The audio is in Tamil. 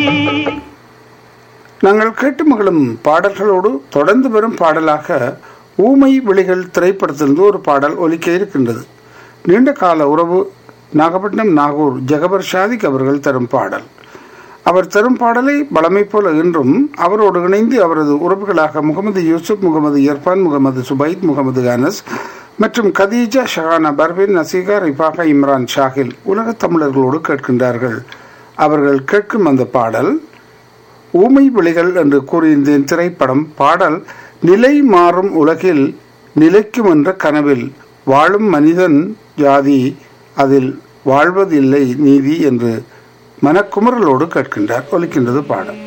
நாங்கள் கேட்டு மகளும் பாடல்களோடு தொடர்ந்து வரும் பாடலாக ஊமை விழிகள் திரைப்படத்திலிருந்து ஒரு பாடல் ஒலிக்க இருக்கின்றது நீண்ட கால உறவு நாகப்பட்டினம் நாகூர் ஜெகபர் ஷாதிக் அவர்கள் தரும் பாடல் அவர் தரும் பாடலை பழமை போல இன்றும் அவரோடு இணைந்து அவரது உறவுகளாக முகமது யூசுப் முகமது இர்ஃபான் முகமது சுபைத் முகமது அனஸ் மற்றும் கதீஜா ஷஹானா பர்வின் நசீகா ரிஃபாகா இம்ரான் ஷாகில் உலகத் தமிழர்களோடு கேட்கின்றார்கள் அவர்கள் கேட்கும் அந்த பாடல் ஊமை விழிகள் என்று கூறியிருந்தேன் திரைப்படம் பாடல் நிலை மாறும் உலகில் நிலைக்கும் என்ற கனவில் வாழும் மனிதன் ஜாதி அதில் வாழ்வதில்லை நீதி என்று மனக்குமுறலோடு கேட்கின்றார் ஒலிக்கின்றது பாடல்